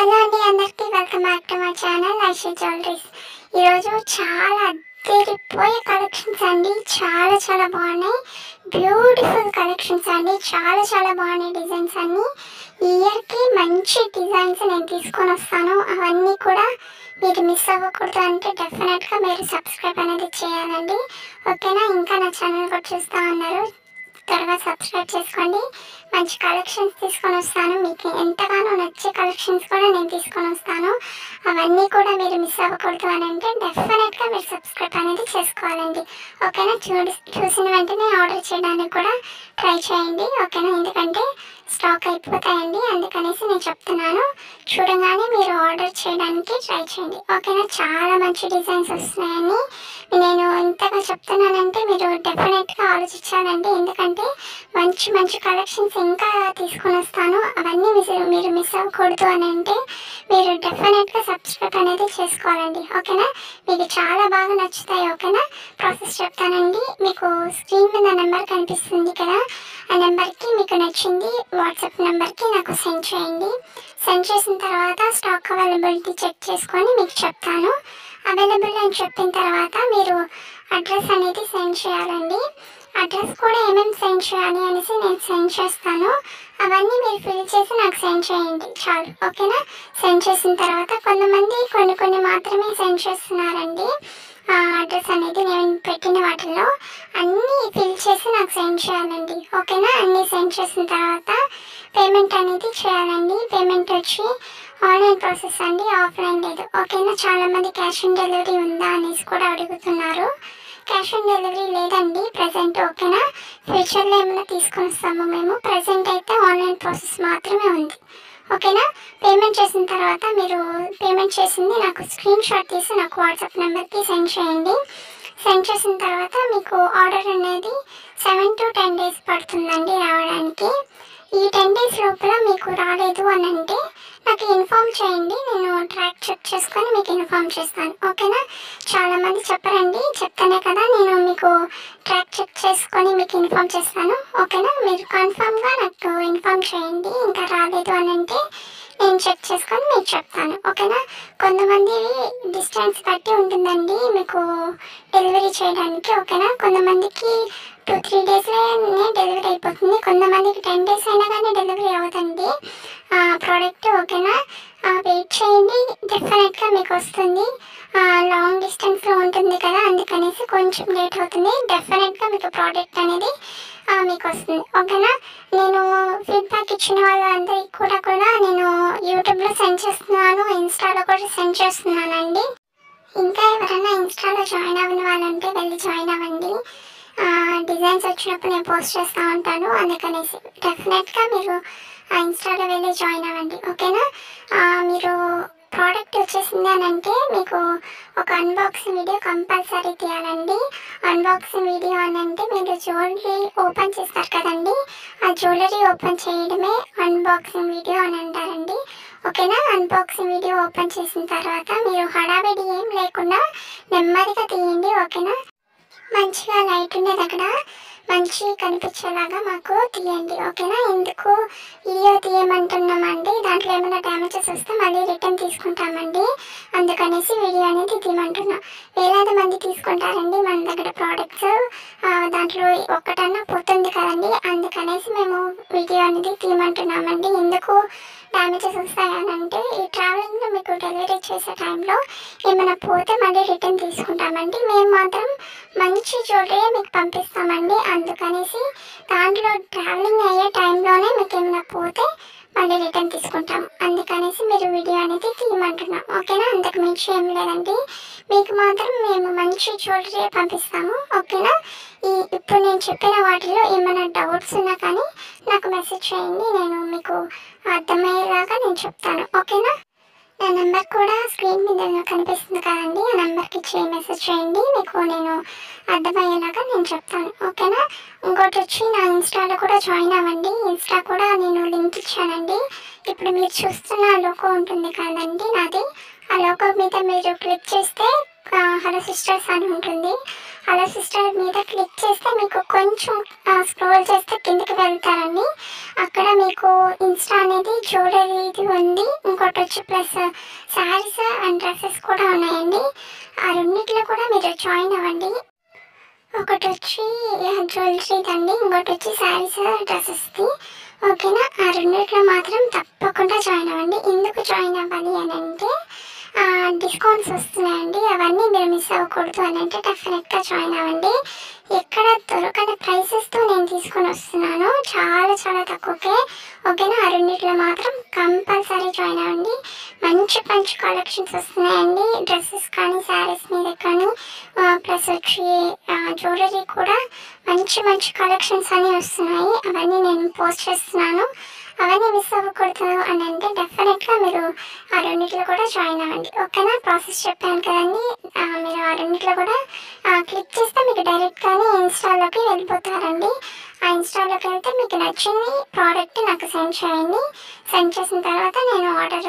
hello అండి అందరికీ welcome back to my channel Aishi jewelleries ఈరోజు చాలా అద్దరిపోయే కలెక్షన్స్ అండి చాలా చాలా బాగున్నాయి బ్యూటిఫుల్ కలెక్షన్స్ అండి చాలా చాలా బాగున్నాయి డిజైన్స్ అన్ని ఈ ఇయర్కి మంచి డిజైన్స్ నేను తీసుకొని వస్తాను అవన్నీ కూడా మీరు మిస్ అవ్వకూడదు అంటే డెఫినెట్గా మీరు సబ్స్క్రైబ్ అనేది చేయాలండి ఓకేనా ఇంకా నా ఛానల్ కూడా చూస్తూ ఉన్నారు త్వరగా సబ్స్క్రైబ్ చేసుకోండి మంచి కలెక్షన్స్ తీసుకొని వస్తాను మీకు ఎంతగానో నచ్చే కలెక్షన్స్ కూడా నేను తీసుకొని వస్తాను అవన్నీ కూడా మీరు మిస్ అవ్వకూడదు అని అంటే డెఫినెట్గా మీరు సబ్స్క్రైబ్ అనేది చేసుకోవాలండి ఓకేనా చూడి చూసిన వెంటనే ఆర్డర్ చేయడానికి కూడా ట్రై చేయండి ఓకేనా ఎందుకంటే స్టాక్ అయిపోతాయండి అందుకనేసి నేను చెప్తున్నాను చూడగానే మీరు ఆర్డర్ చేయడానికి ట్రై చేయండి ఓకేనా చాలా మంచి డిజైన్స్ వస్తున్నాయని నేను ఇంతగా చెప్తున్నానంటే మీరు డెఫినెట్గా ఆలోచించాలండి ఎందుకంటే మంచి మంచి కలెక్షన్స్ ఇంకా తీసుకొని వస్తాను అవన్నీ మీరు మీరు మిస్ అవ్వకూడదు అని అంటే మీరు డెఫినెట్గా సబ్స్క్రైబ్ అనేది చేసుకోవాలండి ఓకేనా మీకు చాలా బాగా నచ్చుతాయి ఓకేనా ప్రాసెస్ చెప్తానండి మీకు స్క్రీన్ మీద నెంబర్ కనిపిస్తుంది కదా ఆ నెంబర్కి మీకు నచ్చింది వాట్సాప్ నెంబర్కి నాకు సెండ్ చేయండి సెండ్ చేసిన తర్వాత స్టాక్ అవైలబిలిటీ చెక్ చేసుకొని మీకు చెప్తాను అవైలబుల్ అని చెప్పిన తర్వాత మీరు అడ్రస్ అనేది సెండ్ చేయాలండి అడ్రస్ కూడా ఏమేమి సెండ్ చేయాలి అనేసి నేను సెండ్ చేస్తాను అవన్నీ మీరు ఫిల్ చేసి నాకు సెండ్ చేయండి చాలు ఓకేనా సెండ్ చేసిన తర్వాత కొంతమంది కొన్ని కొన్ని మాత్రమే సెండ్ చేస్తున్నారండి ఆ అడ్రస్ అనేది నేను పెట్టిన వాటిల్లో అన్నీ ఫిల్ చేసి నాకు సెండ్ చేయాలండి ఓకేనా అన్నీ సెండ్ చేసిన తర్వాత పేమెంట్ అనేది చేయాలండి పేమెంట్ వచ్చి ఆన్లైన్ ప్రాసెస్ అండి ఆఫ్లైన్ లేదు ఓకేనా చాలామంది క్యాష్ ఆన్ డెలివరీ ఉందా అనేసి కూడా అడుగుతున్నారు క్యాష్ ఆన్ డెలివరీ లేదండి ప్రజెంట్ ఓకేనా ఫ్యూచర్లో ఏమైనా తీసుకొని వస్తాము మేము ప్రజెంట్ అయితే ఆన్లైన్ ప్రాసెస్ మాత్రమే ఉంది ఓకేనా పేమెంట్ చేసిన తర్వాత మీరు పేమెంట్ చేసింది నాకు స్క్రీన్ షాట్ తీసి నాకు వాట్సాప్ నెంబర్కి సెండ్ చేయండి సెండ్ చేసిన తర్వాత మీకు ఆర్డర్ అనేది సెవెన్ టు టెన్ డేస్ పడుతుందండి రావడానికి ఈ టెన్ డేస్ లోపల మీకు రాలేదు అని అంటే నాకు ఇన్ఫామ్ చేయండి నేను ట్రాక్ చెక్ చేసుకొని మీకు ఇన్ఫామ్ చేస్తాను ఓకేనా చాలా మంది చెప్పరండి చెప్తానే కదా నేను మీకు ట్రాక్ చెక్ చేసుకొని మీకు ఇన్ఫామ్ చేస్తాను ఓకేనా మీరు కన్ఫామ్గా నాకు ఇన్ఫామ్ చేయండి ఇంకా రాలేదు అని అంటే నేను చెక్ చేసుకొని మీకు చెప్తాను ఓకేనా కొంతమంది డిస్టెన్స్ బట్టి ఉంటుందండి మీకు డెలివరీ చేయడానికి ఓకేనా కొంతమందికి టూ త్రీ డేస్లోనే డెలివరీ అయిపోతుంది కొంతమందికి టెన్ డేస్ అయినా కానీ డెలివరీ అవుతుంది ప్రోడక్ట్ ఓకేనా వెయిట్ చేయండి డెఫినెట్గా మీకు వస్తుంది లాంగ్ డిస్టెన్స్లో ఉంటుంది కదా అందుకనేసి కొంచెం లేట్ అవుతుంది డెఫినెట్గా మీకు ప్రోడక్ట్ అనేది ఆ, మీకు వస్తుంది ఓకేనా నేను ఫీడ్బ్యాక్ ఇచ్చిన వాళ్ళందరికీ కూడా కూడా నేను యూట్యూబ్లో సెండ్ చేస్తున్నాను ఇన్స్టాలో కూడా సెండ్ చేస్తున్నానండి ఇంకా ఎవరైనా ఇన్స్టాలో జాయిన్ అవ్వని వాళ్ళంటే వెళ్ళి జాయిన్ అవ్వండి డిజైన్స్ వచ్చినప్పుడు నేను పోస్ట్ చేస్తూ ఉంటాను అందుకనేసి డెఫినెట్గా మీరు ఆ ఇన్స్టాలో వెళ్ళి జాయిన్ అవ్వండి ఓకేనా ఆ, మీరు ప్రోడక్ట్ వచ్చేసింది అని అంటే మీకు ఒక అన్బాక్సింగ్ వీడియో కంపల్సరీ తీయాలండి అన్బాక్సింగ్ వీడియో అని అంటే మీరు జ్యువెలరీ ఓపెన్ చేస్తారు కదండి ఆ జ్యువెలరీ ఓపెన్ చేయడమే అన్బాక్సింగ్ వీడియో అని అంటారండి ఓకేనా అన్బాక్సింగ్ వీడియో ఓపెన్ చేసిన తర్వాత మీరు హడావిడి ఏం లేకుండా నెమ్మదిగా తీయండి ఓకేనా మంచిగా లైట్ ఉండే దగ్గర మంచి కనిపించేలాగా మాకు తీయండి ఓకేనా ఎందుకు వీడియో తీయమంటున్నామండి దాంట్లో ఏమైనా డ్యామేజెస్ వస్తే మళ్ళీ రిటర్న్ తీసుకుంటామండి అందుకనేసి వీడియో అనేది తీయమంటున్నాం వేలాది మంది తీసుకుంటారండి మన దగ్గర ప్రోడక్ట్స్ దాంట్లో ఒక్కటన్నా పోతుంది కదండి అందుకనేసి మేము వీడియో అనేది తీయమంటున్నామండి ఎందుకు డ్యామేజెస్ వస్తాయనంటే ఈ ట్రావెలింగ్లో మీకు డెలివరీ చేసే టైంలో ఏమైనా పోతే మళ్ళీ రిటర్న్ తీసుకుంటామండి మేము మాత్రం మంచి జ్యువెలరీ మీకు పంపిస్తామండి అందుకనేసి దాంట్లో ట్రావెలింగ్ అయ్యే టైంలోనే మీకు ఏమైనా పోతే మళ్ళీ రిటర్న్ తీసుకుంటాం అందుకనేసి మీరు వీడియో అనేది తీయమంటున్నాం ఓకేనా అంతకు మించి ఏం లేదండి మీకు మాత్రం మేము మంచి జ్యువెలరీ పంపిస్తాము ఓకేనా ఈ ఇప్పుడు నేను చెప్పిన వాటిలో ఏమైనా డౌట్స్ ఉన్నా కానీ నాకు మెసేజ్ చేయండి నేను మీకు అర్థమయ్యేలాగా నేను చెప్తాను ఓకేనా నా నెంబర్ కూడా స్క్రీన్ మీద కనిపిస్తుంది కదండి ఆ నెంబర్కి ఇచ్చి మెసేజ్ చేయండి మీకు నేను అర్థమయ్యేలాగా నేను చెప్తాను ఓకేనా ఇంకోటి వచ్చి నా ఇన్స్టాలో కూడా జాయిన్ అవ్వండి ఇన్స్టా కూడా నేను లింక్ ఇచ్చానండి ఇప్పుడు మీరు చూస్తున్న లోగో ఉంటుంది కదండి నాది ఆ లోగో మీద మీరు క్లిక్ చేస్తే హలో సిస్టర్స్ అని ఉంటుంది హలో సిస్టర్ మీద క్లిక్ చేస్తే మీకు కొంచెం స్క్రోల్ చేస్తే కిందకి వెళ్తారండి అక్కడ మీకు ఇన్స్టా అనేది జ్యువెలరీది ఉంది ఇంకోటి వచ్చి ప్లస్ శారీస్ అండ్ డ్రెస్సెస్ కూడా ఉన్నాయండి ఆ రెండిట్లో కూడా మీరు జాయిన్ అవ్వండి ఒకటి వచ్చి జ్యువెలరీది అండి ఇంకోటి వచ్చి శారీస్ డ్రెస్సెస్ది ఓకేనా ఆ రెండిట్లో మాత్రం తప్పకుండా జాయిన్ అవ్వండి ఎందుకు జాయిన్ అవ్వాలి అని అంటే డిస్కౌంట్స్ వస్తున్నాయండి అవన్నీ మీరు మిస్ అవ్వకూడదు అని అంటే డెఫినెట్గా జాయిన్ అవ్వండి ఎక్కడ దొరకని ప్రైసెస్తో నేను తీసుకొని వస్తున్నాను చాలా చాలా తక్కువకే ఓకేనా ఆ రెండిట్లో మాత్రం కంపల్సరీ జాయిన్ అవ్వండి మంచి మంచి కలెక్షన్స్ వస్తున్నాయండి డ్రెస్సెస్ కానీ శారీస్ మీద కానీ ప్లస్ వచ్చి జ్యువెలరీ కూడా మంచి మంచి కలెక్షన్స్ అన్నీ వస్తున్నాయి అవన్నీ నేను పోస్ట్ చేస్తున్నాను అవన్నీ మిస్ అవ్వకూడదు అని అంటే డెఫినెట్గా మీరు ఆ రెండిట్లో కూడా జాయిన్ అవ్వండి ఓకేనా ప్రాసెస్ చెప్పాను కదండి ఆ, మీరు ఆ రెండిట్లో కూడా క్లిక్ చేస్తే మీకు డైరెక్ట్గానే ఇన్స్టాలోకి వెళ్ళిపోతారండి ఆ ఇన్స్టాలోకి వెళ్తే మీకు నచ్చింది ప్రోడక్ట్ నాకు సెండ్ చేయండి సెండ్ చేసిన తర్వాత నేను ఆర్డర్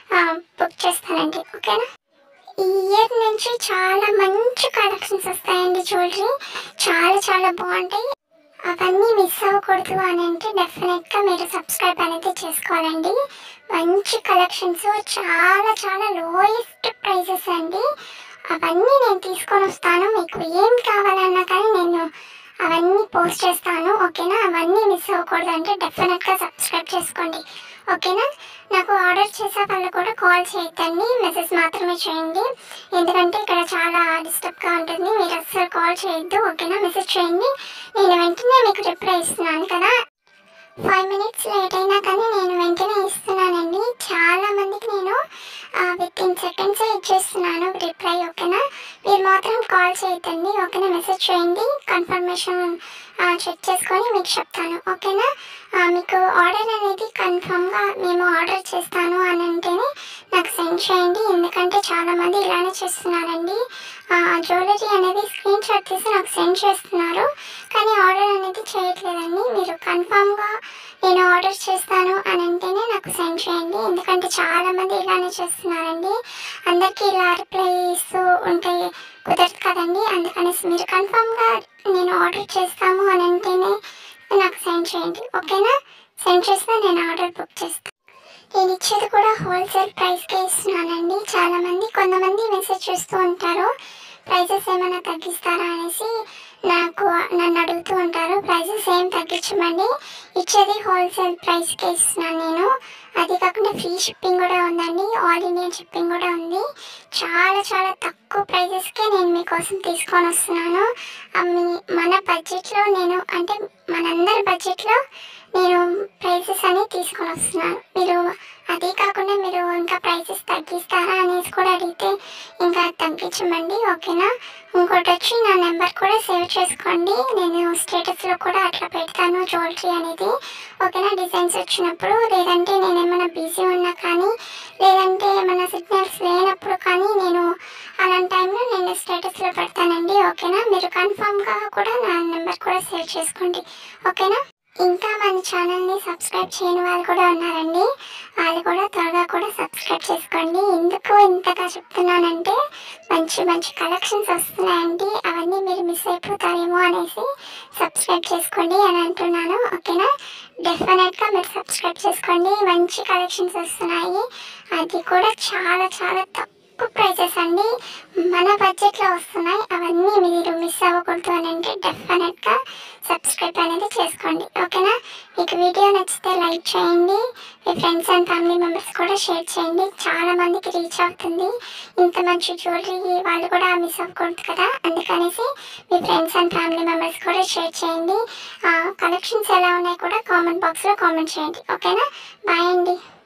బుక్ చేస్తానండి ఓకేనా ఈ ఇయర్ నుంచి చాలా మంచి కలెక్షన్స్ వస్తాయండి జ్యువెలరీ చాలా చాలా బాగుంటాయి అవన్నీ మిస్ అవ్వకూడదు అని అంటే డెఫినెట్గా మీరు సబ్స్క్రైబ్ అనేది చేసుకోవాలండి మంచి కలెక్షన్స్ చాలా చాలా లోయెస్ట్ ప్రైసెస్ అండి అవన్నీ నేను తీసుకొని వస్తాను మీకు ఏం కావాలన్నా కానీ నేను అవన్నీ పోస్ట్ చేస్తాను ఓకేనా అవన్నీ మిస్ అవ్వకూడదు అంటే డెఫినెట్గా సబ్స్క్రైబ్ చేసుకోండి ఓకేనా నాకు ఆర్డర్ చేసే వాళ్ళు కూడా కాల్ చేయొద్దండి మెసేజ్ మాత్రమే చేయండి ఎందుకంటే ఇక్కడ చాలా డిస్టర్బ్గా ఉంటుంది మీరు అస్సలు కాల్ చేయొద్దు ఓకేనా మెసేజ్ చేయండి నేను వెంటనే మీకు రిప్లై ఇస్తున్నాను కదా ఫైవ్ మినిట్స్ లేట్ అయినా కానీ నేను వెంటనే ఇస్తున్నానండి చాలా మందికి నేను విత్ ఇన్ సెకండ్సే ఇచ్చేస్తున్నాను రిప్లై ఓకేనా మీరు మాత్రం కాల్ చేయొద్దండి ఓకేనా మెసేజ్ చేయండి కన్ఫర్మేషన్ చెక్ చేసుకొని మీకు చెప్తాను ఓకేనా ఆ, మీకు ఆర్డర్ అనేది కన్ఫర్మ్గా మేము ఆర్డర్ చేస్తాను అని అంటేనే నాకు సెండ్ చేయండి ఎందుకంటే చాలామంది ఇలానే చేస్తున్నారండి జ్యువెలరీ అనేది స్క్రీన్ షాట్ తీసి నాకు సెండ్ చేస్తున్నారు కానీ ఆర్డర్ అనేది చేయట్లేదండి మీరు కన్ఫామ్గా నేను ఆర్డర్ చేస్తాను అని అంటేనే నాకు సెండ్ చేయండి ఎందుకంటే చాలామంది ఇలానే చేస్తున్నారండి అందరికీ ఇలా రిప్లై ఇస్తూ ఉంటే కుదరదు కదండి అందుకనేసి మీరు కన్ఫామ్గా నేను ఆర్డర్ చేస్తాము అని అంటేనే నాకు సెండ్ చేయండి ఓకేనా సెండ్ చేస్తే నేను ఆర్డర్ బుక్ చేస్తాను నేను ఇచ్చేది కూడా హోల్సేల్ ప్రైస్కే ఇస్తున్నానండి చాలా మంది కొంతమంది మెసేజ్ చేస్తూ ఉంటారు ప్రైసెస్ ఏమైనా తగ్గిస్తారా అనేసి నాకు నన్ను అడుగుతూ ఉంటారు ప్రైసెస్ ఏం తగ్గించమండి ఇచ్చేది హోల్సేల్ ప్రైస్కే ఇస్తున్నాను నేను అది కాకుండా ఫ్రీ షిప్పింగ్ కూడా ఉందండి ఆల్ ఇండియన్ షిప్పింగ్ కూడా ఉంది చాలా చాలా తక్కువ ప్రైజెస్కే నేను మీకోసం తీసుకొని వస్తున్నాను ఆ మీ- మన బడ్జెట్లో నేను అంటే మనందరి బడ్జెట్లో నేను ప్రైసెస్ అని తీసుకొని వస్తున్నాను మీరు అదే కాకుండా మీరు ఇంకా ప్రైసెస్ తగ్గిస్తారా అనేసి కూడా అడిగితే ఇంకా తగ్గించమండి ఓకేనా ఇంకోటి వచ్చి నా నెంబర్ కూడా సేవ్ చేసుకోండి నేను స్టేటస్లో కూడా అట్లా పెడతాను జ్యువెలరీ అనేది ఓకేనా డిజైన్స్ వచ్చినప్పుడు లేదంటే నేను ఏమైనా బిజీ ఉన్నా కానీ లేదంటే ఏమైనా సిగ్నల్స్ లేనప్పుడు కానీ నేను అలాంటి టైంలో నేను స్టేటస్లో పెడతానండి ఓకేనా మీరు కన్ఫామ్గా కూడా నా నెంబర్ కూడా సేవ్ చేసుకోండి ఓకేనా ఇంకా మన ఛానల్ని సబ్స్క్రైబ్ చేయని వాళ్ళు కూడా ఉన్నారండి వాళ్ళు కూడా త్వరగా కూడా సబ్స్క్రైబ్ చేసుకోండి ఎందుకు ఇంతగా చెప్తున్నానంటే మంచి మంచి కలెక్షన్స్ వస్తున్నాయండి అవన్నీ మీరు మిస్ అయిపోతారేమో అనేసి సబ్స్క్రైబ్ చేసుకోండి అని అంటున్నాను ఓకేనా డెఫినెట్గా మీరు సబ్స్క్రైబ్ చేసుకోండి మంచి కలెక్షన్స్ వస్తున్నాయి అది కూడా చాలా చాలా తక్కువ ప్రైసెస్ అండి మన బడ్జెట్లో వస్తున్నాయి అవన్నీ మీరు మిస్ అవ్వకూడదు అని అంటే డెఫినెట్గా సబ్స్క్రైబ్ అనేది చేసుకోండి ఓకేనా మీకు వీడియో నచ్చితే లైక్ చేయండి మీ ఫ్రెండ్స్ అండ్ ఫ్యామిలీ మెంబర్స్ కూడా షేర్ చేయండి చాలా మందికి రీచ్ అవుతుంది ఇంత మంచి జ్యువెలరీ వాళ్ళు కూడా మిస్ అవ్వకూడదు కదా అందుకనేసి మీ ఫ్రెండ్స్ అండ్ ఫ్యామిలీ మెంబర్స్ కూడా షేర్ చేయండి కలెక్షన్స్ ఎలా ఉన్నాయి కూడా కామెంట్ బాక్స్లో కామెంట్ చేయండి ఓకేనా బాయ్ అండి